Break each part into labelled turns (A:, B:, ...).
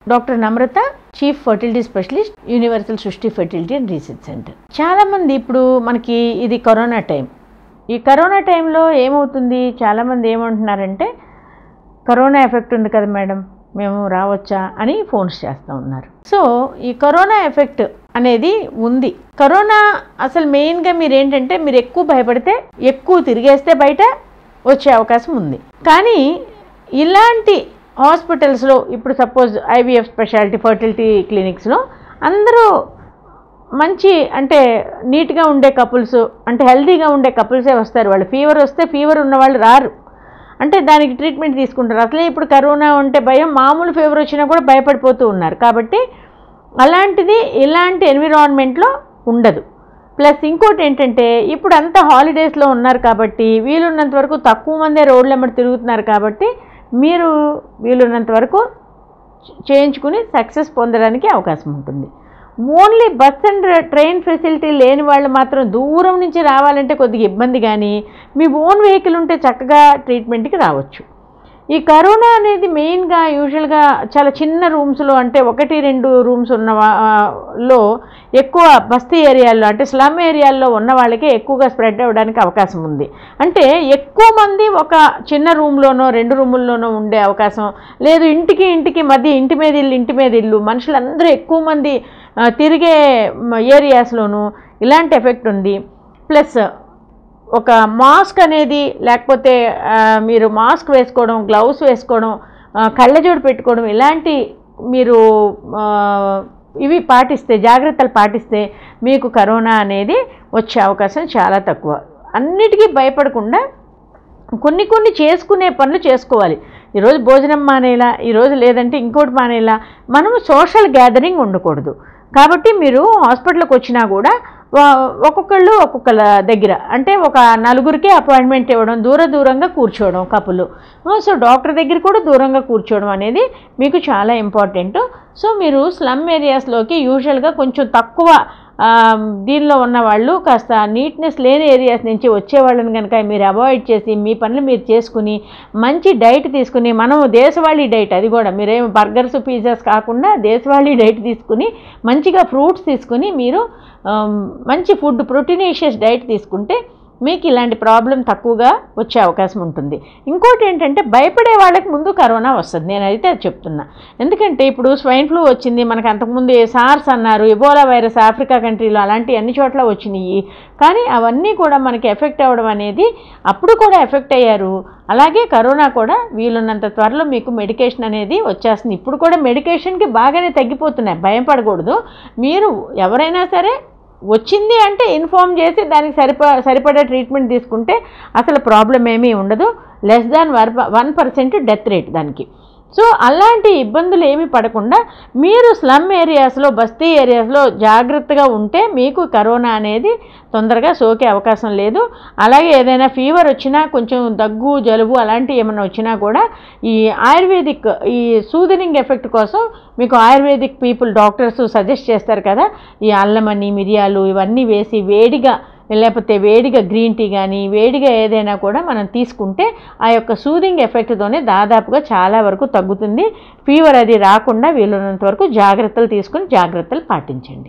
A: doctor Namrata chief fertility specialist universal Srishti fertility and research centre చాలామంది ఇప్పుడు మనకి ఇది కరోనా టైం ఈ కరోనా టైంలో ఏమవుతుంది చాలామంది ఏమంటున్నారంటే కరోనా ఎఫెక్ట్ ఉంది కదా మేడం మేము రావచ్చా అని ఫోన్స్ చేస్తూ ఉన్నారు సో ఈ కరోనా ఎఫెక్ట్ అనేది ఉంది కరోనా అసలు మెయిన్గా మీరు ఏంటంటే మీరు ఎక్కువ భయపడితే ఎక్కువ తిరిగేస్తే బయట వచ్చే అవకాశం ఉంది కానీ ఇలాంటి హాస్పిటల్స్లో ఇప్పుడు సపోజ్ ఐవీఎఫ్ స్పెషాలిటీ ఫర్టిలిటీ క్లినిక్స్లో అందరూ మంచి అంటే నీట్గా ఉండే కపుల్స్ అంటే హెల్తీగా ఉండే కపుల్సే వస్తారు వాళ్ళు ఫీవర్ వస్తే ఫీవర్ ఉన్న వాళ్ళు రారు అంటే దానికి ట్రీట్మెంట్ తీసుకుంటారు అసలే ఇప్పుడు కరోనా ఉంటే భయం మామూలు ఫీవర్ వచ్చినా కూడా భయపడిపోతూ ఉన్నారు కాబట్టి అలాంటిది ఇలాంటి ఎన్విరాన్మెంట్లో ఉండదు ప్లస్ ఇంకోటి ఏంటంటే ఇప్పుడు అంతా హాలిడేస్లో ఉన్నారు కాబట్టి వీలున్నంత వరకు తక్కువ మందే రోడ్ల వెంబడి తిరుగుతున్నారు కాబట్టి మీరు వీలున్నంత వరకు చేయించుకుని సక్సెస్ పొందడానికి అవకాశం ఉంటుంది only bus and train facility లేని వాళ్ళు మాత్రం దూరం నుంచి రావాలంటే కొద్దిగా ఇబ్బంది కానీ మీ ఓన్ వెహికల్ ఉంటే చక్కగా ట్రీట్మెంట్కి రావచ్చు ఈ కరోనా అనేది మెయిన్గా యూజువల్గా చాలా చిన్న రూమ్స్లో అంటే ఒకటి రెండు రూమ్స్ ఉన్న వా- లో ఎక్కువ బస్తీ ఏరియాల్లో అంటే స్లమ్ ఏరియాల్లో ఉన్న వాళ్ళకే ఎక్కువగా స్ప్రెడ్ అవ్వడానికి అవకాశం ఉంది అంటే ఎక్కువ మంది ఒక చిన్న రూమ్లోనో రెండు రూముల్లోనో ఉండే అవకాశం లేదు ఇంటికి ఇంటికి మధ్య ఇంటి మీద ఇల్లు ఇంటి మీద ఇల్లు మనుషులందరూ ఎక్కువ మంది ఆ, తిరిగే మ, ఏరియాస్లోనూ ఇలాంటి ఎఫెక్ట్ ఉంది ప్లస్ ఒక మాస్క్ అనేది లేకపోతే ఆ, మీరు మాస్క్ వేసుకోవడం గ్లౌస్ వేసుకోవడం ఆ, కళ్ళజోడు పెట్టుకోవడం ఇలాంటి మీరు ఆ, ఇవి పాటిస్తే జాగ్రత్తలు పాటిస్తే మీకు కరోనా అనేది వచ్చే అవకాశం చాలా తక్కువ అన్నిటికీ భయపడకుండా కొన్ని కొన్ని చేసుకునే పనులు చేసుకోవాలి ఈరోజు భోజనం మానేలా ఈరోజు లేదంటే ఇంకోటి మానేలా మనము సోషల్ గ్యాదరింగ్ ఉండకూడదు కాబట్టి మీరు హాస్పిటల్కి వచ్చినా కూడా వా- ఒక్కొక్కళ్ళు ఒక్కొక్కళ్ళ దగ్గర అంటే ఒక నలుగురికి అపాయింట్మెంట్ ఇవ్వడం దూర దూరంగా కూర్చోవడం కపులు సో డాక్టర్ దగ్గర కూడా దూరంగా కూర్చోవడం అనేది మీకు చాలా ఇంపార్టెంట్ సో మీరు స్లమ్ ఏరియాస్లోకి యూజువల్గా కొంచెం తక్కువ ఆ, దీనిలో ఉన్న వాళ్ళు కాస్త నీట్నెస్ లేని ఏరియాస్ నుంచి వచ్చే వాళ్ళని కనుక మీరు అవాయిడ్ చేసి మీ పనులు మీరు చేసుకుని మంచి డైట్ తీసుకుని మనం దేశవాళీ డైట్ అది కూడా మీరేం బర్గర్స్ పిజ్జాస్ కాకుండా దేశవాళీ డైట్ తీసుకుని మంచిగా ఫ్రూట్స్ తీసుకుని మీరు ఆమ్, మంచి ఫుడ్ ప్రోటీనేషియస్ డైట్ తీసుకుంటే మీకు ఇలాంటి ప్రాబ్లం తక్కువగా వచ్చే అవకాశం ఉంటుంది ఇంకోటి ఏంటంటే భయపడే వాళ్ళకి ముందు కరోనా వస్తుంది నేనైతే అది చెప్తున్నా ఎందుకంటే ఇప్పుడు స్వైన్ ఫ్లూ వచ్చింది మనకు అంతకుముందు సార్స్ అన్నారు ఇబోలా వైరస్ ఆఫ్రికా కంట్రీలో అలాంటి అన్ని చోట్ల వచ్చినాయి కానీ అవన్నీ కూడా మనకి ఎఫెక్ట్ అవ్వడం అనేది అప్పుడు కూడా ఎఫెక్ట్ అయ్యారు అలాగే కరోనా కూడా వీలున్నంత త్వరలో మీకు మెడికేషన్ అనేది వచ్చేస్తుంది ఇప్పుడు కూడా మెడికేషన్కి బాగానే తగ్గిపోతున్నాయి భయపడకూడదు మీరు ఎవరైనా సరే వచ్చింది అంటే ఇన్ఫామ్ చేసి దానికి సరిప సరిపడే ట్రీట్మెంట్ తీసుకుంటే అసలు ప్రాబ్లం ఏమీ ఉండదు లెస్ దాన్ వర్ వన్ పర్సెంట్ డెత్ రేట్ దానికి సో అలాంటి ఇబ్బందులు ఏమీ పడకుండా మీరు స్లమ్ ఏరియాస్లో బస్తీ ఏరియాస్లో జాగ్రత్తగా ఉంటే మీకు కరోనా అనేది తొందరగా సోకే అవకాశం లేదు అలాగే ఏదైనా ఫీవర్ వచ్చినా కొంచెం దగ్గు జలుబు అలాంటివి ఏమైనా వచ్చినా కూడా ఈ ఆయుర్వేదిక్ ఈ సూదనింగ్ ఎఫెక్ట్ కోసం మీకు ఆయుర్వేదిక్ పీపుల్ డాక్టర్స్ సజెస్ట్ చేస్తారు కదా ఈ అల్లమని మిరియాలు ఇవన్నీ వేసి వేడిగా లేకపోతే వేడిగా గ్రీన్ టీ కానీ వేడిగా ఏదైనా కూడా మనం తీసుకుంటే ఆ యొక్క సూదింగ్ ఎఫెక్ట్తోనే దాదాపుగా చాలా వరకు తగ్గుతుంది ఫీవర్ అది రాకుండా వీలున్నంత వరకు జాగ్రత్తలు తీసుకుని జాగ్రత్తలు పాటించండి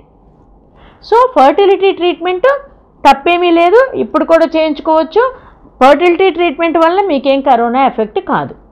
A: సో ఫర్టిలిటీ ట్రీట్మెంట్ తప్పేమీ లేదు ఇప్పుడు కూడా చేయించుకోవచ్చు ఫర్టిలిటీ ట్రీట్మెంట్ వల్ల మీకేం కరోనా ఎఫెక్ట్ కాదు